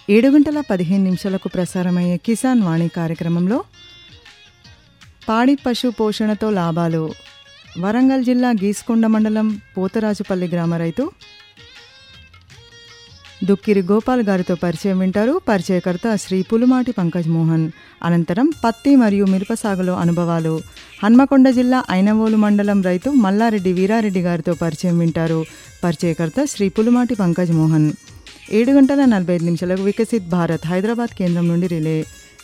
ఏడు గంటల పదిహేను నిమిషాలకు ప్రసారమయ్యే కిసాన్ వాణి కార్యక్రమంలో పాడి పశు పోషణతో లాభాలు వరంగల్ జిల్లా గీసుకొండ మండలం పోతరాజుపల్లి గ్రామ రైతు దుక్కిరి గోపాల్ గారితో పరిచయం వింటారు పరిచయకర్త శ్రీ పులుమాటి పంకజ్ మోహన్ అనంతరం పత్తి మరియు మిరప సాగులో అనుభవాలు హన్మకొండ జిల్లా ఐనవోలు మండలం రైతు మల్లారెడ్డి వీరారెడ్డి గారితో పరిచయం వింటారు పరిచయకర్త శ్రీ పులుమాటి పంకజ్ మోహన్ ఏడు గంటల నలభై ఐదు నిమిషాలకు వికసిత్ భారత్ హైదరాబాద్ కేంద్రం నుండి రిలే